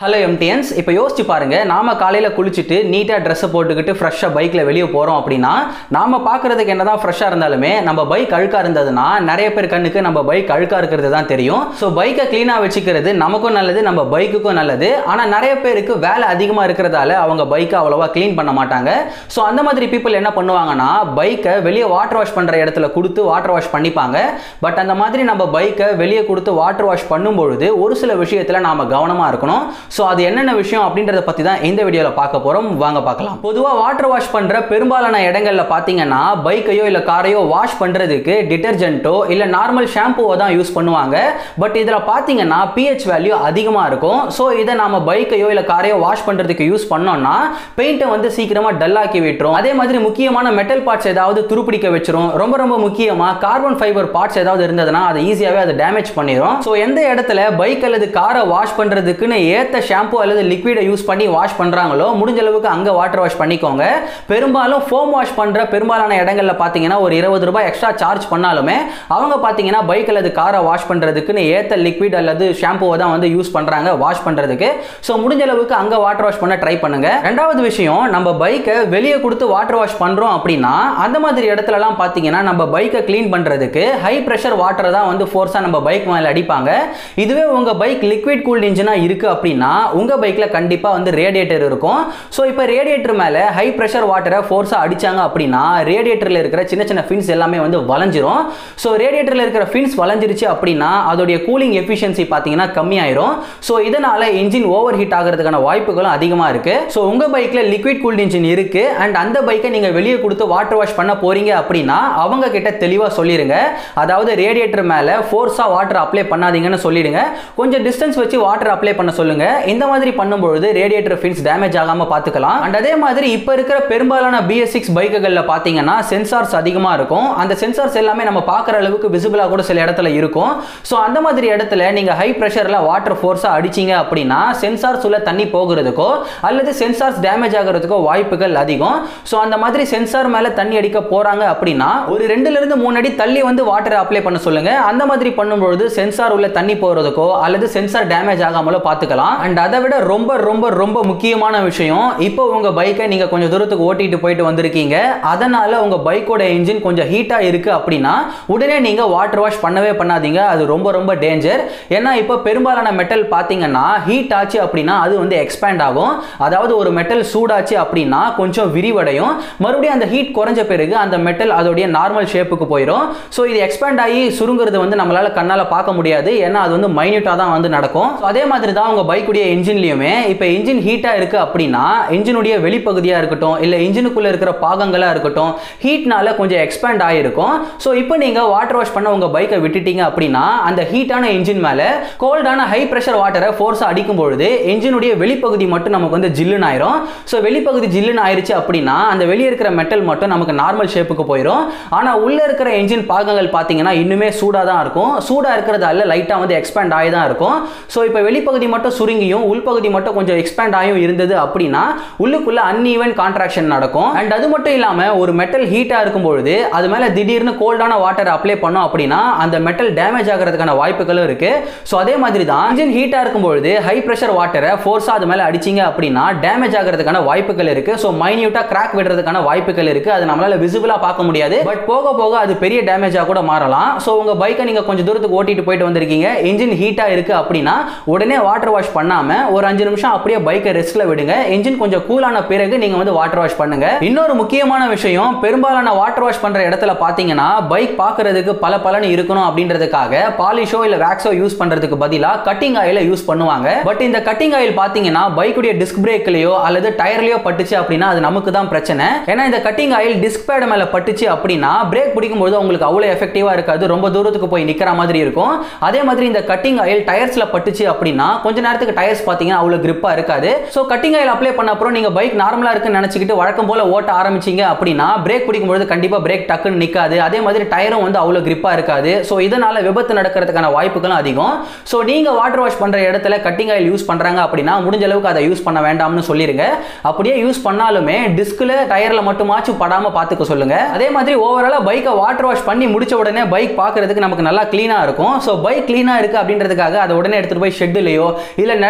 hello எம்டிஎன்ஸ் இப்போ யோசிச்சு பாருங்க நாம காலையில் குளிச்சுட்டு நீட்டாக ட்ரெஸ்ஸை போட்டுக்கிட்டு ஃப்ரெஷ்ஷாக பைக்கில் வெளியே போகிறோம் அப்படின்னா நாம பார்க்கறதுக்கு என்னதான் ஃப்ரெஷ்ஷாக இருந்தாலுமே நம்ம பைக் அழுக்காக இருந்ததுன்னா நிறைய பேர் கண்ணுக்கு நம்ம பைக் அழுக்காக இருக்கிறது தான் தெரியும் ஸோ பைக்கை க்ளீனாக வச்சுக்கிறது நமக்கும் நல்லது நம்ம பைக்குக்கும் நல்லது ஆனால் நிறைய பேருக்கு வேலை அதிகமாக இருக்கிறதால அவங்க பைக்கை அவ்வளோவா க்ளீன் பண்ண மாட்டாங்க ஸோ அந்த மாதிரி பீப்புள் என்ன பண்ணுவாங்கன்னா பைக்கை வெளியே வாட்டர் வாஷ் பண்ணுற இடத்துல கொடுத்து வாட்டர் வாஷ் பண்ணிப்பாங்க பட் அந்த மாதிரி நம்ம பைக்கை வெளியே கொடுத்து வாட்டர் வாஷ் பண்ணும்பொழுது ஒரு சில விஷயத்தில் நாம கவனமாக இருக்கணும் ஸோ அது என்னென்ன விஷயம் அப்படின்றத பற்றி தான் இந்த வீடியோவில் பார்க்க போகிறோம் வாங்க பார்க்கலாம் பொதுவாக வாட்டர் வாஷ் பண்ணுற பெரும்பாலான இடங்களில் பார்த்தீங்கன்னா பைக்கையோ இல்லை காரையோ வாஷ் பண்ணுறதுக்கு டிட்டர்ஜென்ட்டோ இல்லை நார்மல் ஷாம்புவோ தான் யூஸ் பண்ணுவாங்க பட் இதில் பார்த்தீங்கன்னா பிஹெச் வேல்யூ அதிகமாக இருக்கும் ஸோ இதை நாம பைக்கையோ இல்லை காரையோ வாஷ் பண்ணுறதுக்கு யூஸ் பண்ணோம்னா பெயிண்ட்டை வந்து சீக்கிரமாக டல்லாக்கி விட்டுரும் அதே மாதிரி முக்கியமான மெட்டல் பார்ட்ஸ் ஏதாவது துருப்பிடிக்க வச்சிரும் ரொம்ப ரொம்ப முக்கியமாக கார்பன் ஃபைபர் பார்ட்ஸ் ஏதாவது இருந்ததுன்னா அதை ஈஸியாகவே அதை டேமேஜ் பண்ணிடும் ஸோ எந்த இடத்துல பைக் அல்லது காரை வாஷ் பண்ணுறதுக்குன்னு ஏற்ற ஷாம்பு அல்லது லிக்விடை யூஸ் பண்ணி வாஷ் பண்ணுறாங்களோ முடிஞ்ச அளவுக்கு அங்கே வாட்டர் வாஷ் பண்ணிக்கோங்க பெரும்பாலும் ஃபோம் வாஷ் பண்ணுற பெரும்பாலான இடங்களில் பார்த்தீங்கன்னா ஒரு இருபது ரூபாய் எக்ஸ்ட்ரா சார்ஜ் பண்ணாலுமே அவங்க பார்த்தீங்கன்னா பைக் அல்லது காரை வாஷ் பண்ணுறதுக்குன்னு ஏற்ற லிக்விட் அல்லது ஷாம்புவை தான் வந்து யூஸ் பண்ணுறாங்க வாஷ் பண்ணுறதுக்கு ஸோ முடிஞ்ச அளவுக்கு அங்கே வாட்டர் வாஷ் பண்ண ட்ரை பண்ணுங்க ரெண்டாவது விஷயம் நம்ம பைக்கை வெளியே கொடுத்து வாட்டர் வாஷ் பண்ணுறோம் அப்படின்னா அந்த மாதிரி இடத்துலலாம் பார்த்தீங்கன்னா நம்ம பைக்கை க்ளீன் பண்ணுறதுக்கு ஹை ப்ரெஷர் வாட்டரை தான் வந்து ஃபோர்ஸாக நம்ம பைக் மேலே அடிப்பாங்க இதுவே உங்கள் பைக் லிக்விட் கூல்ட் இன்ஜினாக இருக்குது அப்படின்னா உங்கள் பைக்கில் கண்டிப்பாக வந்து ரேடியேட்டர் இருக்கும் ஸோ இப்போ ரேடியேட்டர் மேலே ஹை ப்ரெஷர் வாட்டரை ஃபோர்ஸாக அடிச்சாங்க அப்படின்னா ரேடியேட்டரில் இருக்கிற சின்ன சின்ன ஃபின்ஸ் எல்லாமே வந்து வளைஞ்சிரும் ஸோ ரேடியேட்டரில் இருக்கிற ஃபின்ஸ் வளைஞ்சிருச்சு அப்படின்னா அதோடைய கூலிங் எஃபிஷியன்சி பார்த்தீங்கன்னா கம்மியாயிரும் ஸோ இதனால் இன்ஜின் ஓவர் ஹீட் ஆகிறதுக்கான வாய்ப்புகளும் அதிகமாக இருக்குது ஸோ உங்கள் பைக்கில் லிக்விட் கூல்ட் இன்ஜின் இருக்குது அண்ட் அந்த பைக்கை நீங்கள் வெளியே கொடுத்து வாட்டர் வாஷ் பண்ண போகிறீங்க அப்படின்னா அவங்க கிட்ட தெளிவாக சொல்லிடுங்க அதாவது ரேடியேட்டர் மேலே ஃபோர்ஸாக வாட்டர் அப்ளை பண்ணாதீங்கன்னு சொல்லிடுங்க கொஞ்சம் டிஸ்டன்ஸ் வச்சு வாட்டர் அப்ளை பண்ண சொல்லுங்க இந்த மாதிரி பண்ணும்பொழுது ரேடியேட்டர் ஃபின்ஸ் டேமேஜ் ஆகாமல் பார்த்துக்கலாம் அண்ட் அதே மாதிரி இப்போ இருக்கிற பெரும்பாலான பிஎஸ் சிக்ஸ் பைக்குகளில் பார்த்தீங்கன்னா சென்சார்ஸ் அதிகமாக இருக்கும் அந்த சென்சார்ஸ் எல்லாமே நம்ம பார்க்குற அளவுக்கு விசிபிளாக கூட சில இடத்துல இருக்கும் ஸோ அந்த மாதிரி இடத்துல நீங்கள் ஹை ப்ரெஷரில் வாட்டர் ஃபோர்ஸாக அடிச்சிங்க அப்படின்னா சென்சார்ஸ் உள்ள தண்ணி போகிறதுக்கோ அல்லது சென்சார்ஸ் டேமேஜ் ஆகிறதுக்கோ வாய்ப்புகள் அதிகம் ஸோ அந்த மாதிரி சென்சார் மேலே தண்ணி அடிக்க போகிறாங்க அப்படின்னா ஒரு ரெண்டுலேருந்து மூணு அடி தள்ளி வந்து வாட்டரை அப்ளை பண்ண சொல்லுங்க அந்த மாதிரி பண்ணும்பொழுது சென்சார் உள்ள தண்ணி போகிறதுக்கோ அல்லது சென்சார் டேமேஜ் ஆகாமலோ பார்த்துக்கலாம் அண்ட் அதை விட ரொம்ப ரொம்ப ரொம்ப முக்கியமான விஷயம் இப்போ உங்கள் பைக்கை நீங்கள் கொஞ்சம் தூரத்துக்கு ஓட்டிட்டு போயிட்டு வந்திருக்கீங்க அதனால் உங்கள் பைக்கோட இன்ஜின் கொஞ்சம் ஹீட்டாக இருக்குது அப்படின்னா உடனே நீங்கள் வாட்டர் வாஷ் பண்ணவே பண்ணாதீங்க அது ரொம்ப ரொம்ப டேஞ்சர் ஏன்னா இப்போ பெரும்பாலான மெட்டல் பார்த்தீங்கன்னா ஹீட் ஆச்சு அப்படின்னா அது வந்து எக்ஸ்பேண்ட் ஆகும் அதாவது ஒரு மெட்டல் சூடாச்சு அப்படின்னா கொஞ்சம் விரிவடையும் மறுபடியும் அந்த ஹீட் குறைஞ்ச பிறகு அந்த மெட்டல் அதோடைய நார்மல் ஷேப்புக்கு போயிடும் ஸோ இது எக்ஸ்பேண்ட் ஆகி சுருங்குறது வந்து நம்மளால கண்ணால் பார்க்க முடியாது ஏன்னா அது வந்து மைன்யூட்டாக தான் வந்து நடக்கும் So அதே மாதிரி தான் உங்கள் பைக்குடைய இன்ஜின்லையுமே இப்போ இன்ஜின் ஹீட்டாக இருக்குது அப்படின்னா இன்ஜினுடைய வெளிப்பகுதியாக இருக்கட்டும் இல்லை இன்ஜினுக்குள்ளே இருக்கிற பாகங்களாக இருக்கட்டும் ஹீட்னால கொஞ்சம் எக்ஸ்பேண்ட் ஆகிருக்கும் ஸோ இப்போ நீங்கள் வாட்டர் வாஷ் பண்ண உங்கள் பைக்கை விட்டுட்டீங்க அப்படின்னா அந்த ஹீட்டான இன்ஜின் மேலே கோல்டான ஹை ப்ரெஷர் வாட்டரை ஃபோர்ஸாக அடிக்கும் பொழுது இன்ஜினுடைய வெளிப்பகுதி மட்டும் நமக்கு வந்து ஜில்லுன்னு ஆயிரும் ஸோ வெளிப்பகுதி ஜில்லுன்னு ஆயிருச்சு அப்படின்னா அந்த வெளியே இருக்கிற மெட்டல் மட்டும் நமக்கு நார்மல் ஷேப்புக்கு போயிடும் ஆனால் உள்ளே இருக்கிற இன்ஜின் பாகங்கள் பார்த்தீங்கன்னா இன்னுமே சூடாக தான் இருக்கும் சூடாக இருக்கிறதால லைட்டாக வந்து எக்ஸ்பேண்ட் ஆகி தான் இருக்கும் ஸோ இப்போ வெளிப்பகுதி மட்டும் சுருங்கியும் உள்பகுதி மட்டும் கொஞ்சம் எக்ஸ்பேண்ட் ஆகியும் இருந்தது அப்படின்னா உள்ளுக்குள்ள அன்ஈவன் கான்ட்ராக்ஷன் நடக்கும் அண்ட் அது மட்டும் இல்லாமல் ஒரு மெட்டல் ஹீட்டாக இருக்கும் பொழுது அது மேலே திடீர்னு கோல்டான வாட்டர் அப்ளை பண்ணோம் அப்படின்னா அந்த மெட்டல் டேமேஜ் ஆகிறதுக்கான வாய்ப்புகளும் இருக்கு ஸோ அதே மாதிரி தான் இன்ஜின் ஹீட்டாக இருக்கும் பொழுது ஹை ப்ரெஷர் வாட்டரை ஃபோர்ஸாக அது மேலே அடிச்சிங்க அப்படின்னா டேமேஜ் ஆகிறதுக்கான வாய்ப்புகள் இருக்கு ஸோ மைன்யூட்டாக கிராக் விடுறதுக்கான வாய்ப்புகள் இருக்கு அது நம்மளால விசிபிளாக பார்க்க முடியாது பட் போக போக அது பெரிய டேமேஜாக கூட மாறலாம் ஸோ உங்கள் பைக்கை நீங்கள் கொஞ்சம் தூரத்துக்கு ஓட்டிட்டு போயிட்டு வந்திருக்கீங்க இன்ஜின் ஹீட்டாக இருக்கு அப்படின்னா உடனே வாட்டர் வாஷ் பண்ணாம ஒரு அஞ்சு நிமிஷம் அப்படியே பைக்கை ரெஸ்ட்ல விடுங்க இன்ஜின் கொஞ்சம் கூலான பிறகு நீங்க வந்து வாட்டர் வாஷ் பண்ணுங்க இன்னொரு முக்கியமான விஷயம் பெரும்பாலான வாட்டர் வாஷ் பண்ற இடத்துல பாத்தீங்கன்னா பைக் பார்க்கிறதுக்கு பல பலன் இருக்கணும் அப்படின்றதுக்காக பாலிஷோ இல்ல வேக்ஸோ யூஸ் பண்றதுக்கு பதிலா கட்டிங் ஆயில யூஸ் பண்ணுவாங்க பட் இந்த கட்டிங் ஆயில் பாத்தீங்கன்னா பைக்குடைய டிஸ்க் பிரேக்லயோ அல்லது டயர்லயோ பட்டுச்சு அப்படின்னா அது நமக்கு தான் பிரச்சனை ஏன்னா இந்த கட்டிங் ஆயில் டிஸ்க் பேட் மேல பட்டுச்சு அப்படின்னா பிரேக் பிடிக்கும் போது உங்களுக்கு அவ்வளவு எஃபெக்டிவா இருக்காது ரொம்ப தூரத்துக்கு போய் நிக்கிற மாதிரி இருக்கும் அதே மாதிரி இந்த கட்டிங் ஆயில் டயர்ஸ்ல பட்டுச்சு அப்படின்னா கொஞ்ச நேரத்துக்கு டயர்ஸ் பார்த்தீங்கன்னா அவ்வளோ கிரிப்பா இருக்காது ஸோ கட்டிங் ஆயில் அப்ளை பண்ண அப்புறம் நீங்க பைக் நார்மலா இருக்குன்னு நினைச்சுக்கிட்டு வழக்கம் போல ஓட்ட ஆரம்பிச்சீங்க அப்படின்னா பிரேக் பிடிக்கும் பொழுது கண்டிப்பா பிரேக் டக்குன்னு நிக்காது அதே மாதிரி டயரும் வந்து அவ்வளோ கிரிப்பா இருக்காது ஸோ இதனால விபத்து நடக்கிறதுக்கான வாய்ப்புகளும் அதிகம் ஸோ நீங்க வாட்டர் வாஷ் பண்ற இடத்துல கட்டிங் ஆயில் யூஸ் பண்றாங்க அப்படின்னா முடிஞ்ச அளவுக்கு அதை யூஸ் பண்ண வேண்டாம்னு சொல்லிருங்க அப்படியே யூஸ் பண்ணாலுமே டிஸ்க்ல டயர்ல மட்டுமாச்சும் படாம பார்த்துக்க சொல்லுங்க அதே மாதிரி ஓவராலா பைக்கை வாட்டர் வாஷ் பண்ணி முடிச்ச உடனே பைக் பார்க்கறதுக்கு நமக்கு நல்லா க்ளீனா இருக்கும் ஸோ பைக் க்ளீனா இருக்கு அப்படின்றதுக்காக அதை உடனே எடுத்துட்டு போய் ஷெட்லையோ இல்ல நிழல்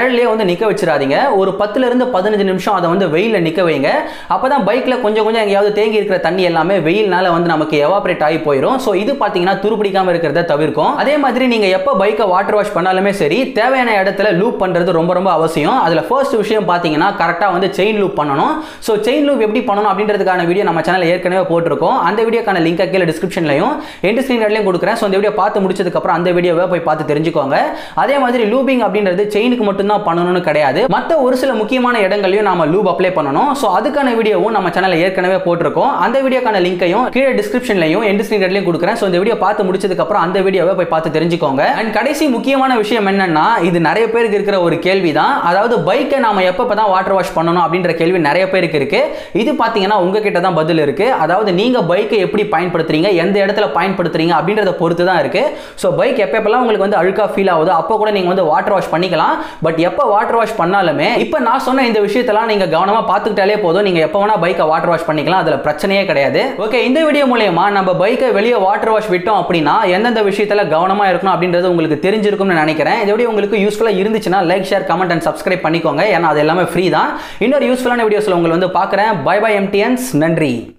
நிழல்லே வந்து நிற்க வச்சிடாதீங்க ஒரு பத்துல இருந்து பதினஞ்சு நிமிஷம் அதை வந்து வெயிலில் நிற்க வைங்க அப்போ தான் பைக்கில் கொஞ்சம் கொஞ்சம் எங்கேயாவது தேங்கி இருக்கிற தண்ணி எல்லாமே வெயில்னால வந்து நமக்கு எவாபரேட் ஆகி போயிடும் ஸோ இது பார்த்தீங்கன்னா துருப்பிடிக்காம இருக்கிறத தவிர்க்கும் அதே மாதிரி நீங்கள் எப்போ பைக்கை வாட்டர் வாஷ் பண்ணாலுமே சரி தேவையான இடத்துல லூப் பண்ணுறது ரொம்ப ரொம்ப அவசியம் அதில் ஃபர்ஸ்ட் விஷயம் பார்த்தீங்கன்னா கரெக்டாக வந்து செயின் லூப் பண்ணணும் ஸோ செயின் லூப் எப்படி பண்ணணும் அப்படின்றதுக்கான வீடியோ நம்ம சேனல் ஏற்கனவே போட்டிருக்கோம் அந்த வீடியோக்கான லிங்க் கீழே டிஸ்கிரிப்ஷன்லையும் எண்ட் ஸ்க்ரீன் கார்ட்லையும் கொடுக்குறேன் ஸோ அந்த வீடியோ பார்த்து முடிச்சதுக்கப்புறம் அந்த வீடியோவை போய் பார்த்து தெரிஞ்சுக்கோங்க அதே மாதிரி லூபிங் அப்படின்றது செயினுக்கு மட்டும்தான் பண்ணணும்னு கிடையாது மற்ற ஒரு சில முக்கியமான இடங்களையும் நம்ம லூப் அப்ளை பண்ணணும் ஸோ அதுக்கான வீடியோவும் நம்ம சேனலில் ஏற்கனவே போட்டிருக்கோம் அந்த வீடியோக்கான லிங்கையும் கீழே டிஸ்கிரிப்ஷன்லையும் எண்ட் ஸ்க்ரீன் கார்ட்லையும் கொடுக்குறேன் ஸோ இந்த வீடியோ பார்த்து முடிச்சதுக்கப்புறம் அந்த வீடியோவை போய் பார்த்து தெரிஞ்சுக்கோங்க அண்ட் கடைசி முக்கியமான விஷயம் என்னன்னா இது நிறைய பேருக்கு இருக்கிற ஒரு கேள்வி தான் அதாவது பைக்கை நாம எப்போ தான் வாட்டர் வாஷ் பண்ணணும் அப்படின்ற கேள்வி நிறைய பேருக்கு இருக்கு இது பார்த்தீங்கன்னா உங்ககிட்ட தான் பதில் இருக்கு அதாவது நீங்க பைக்கை எப்படி பயன்படுத்துறீங்க எந்த இடத்துல பயன்படுத்துறீங்க அப்படின்றத பொறுத்து தான் இருக்கு ஸோ பைக் எப்பப்பெல்லாம் உங்களுக்கு வந்து அழுக்கா ஃபீல் ஆகுது அப்போ கூட நீங்க வந்து வாட்டர் வாஷ் பண்ணிக்கலாம் பட் எப்போ வாட்டர் வாஷ் பண்ணாலுமே இப்போ நான் சொன்ன இந்த விஷயத்தெல்லாம் நீங்க கவனமா பார்த்துக்கிட்டாலே போதும் நீங்க எப்போ வேணா பைக்கை வாட்டர் வாஷ் பண்ணிக்கலாம் அதுல பிரச்சனையே கிடையாது ஓகே இந்த வீடியோ மூலயமா நம்ம பைக்கை வெளியே வாட்டர் வாஷ் விட்டோம் அப்படின்னா எந்தெந்த விஷயத்துல கவனமா இருக்கணும் அப்படின்றது உங்களுக்கு தெரிஞ்சிருக்கும்னு நினைக்கிறேன் இந்த வீடியோ உங்களுக்கு யூஸ்ஃபுல்லா இருந்துச்சுன்னா like share comment and subscribe பண்ணிக்கோங்க ஏன்னா அது எல்லாமே ஃப்ரீ தான் இன்னொரு யூஸ்ஃபுல்லான வீடியோஸ்ல உங்களை வந்து பார்க்குறேன் பை பை எம்டிஎன்ஸ் நன்றி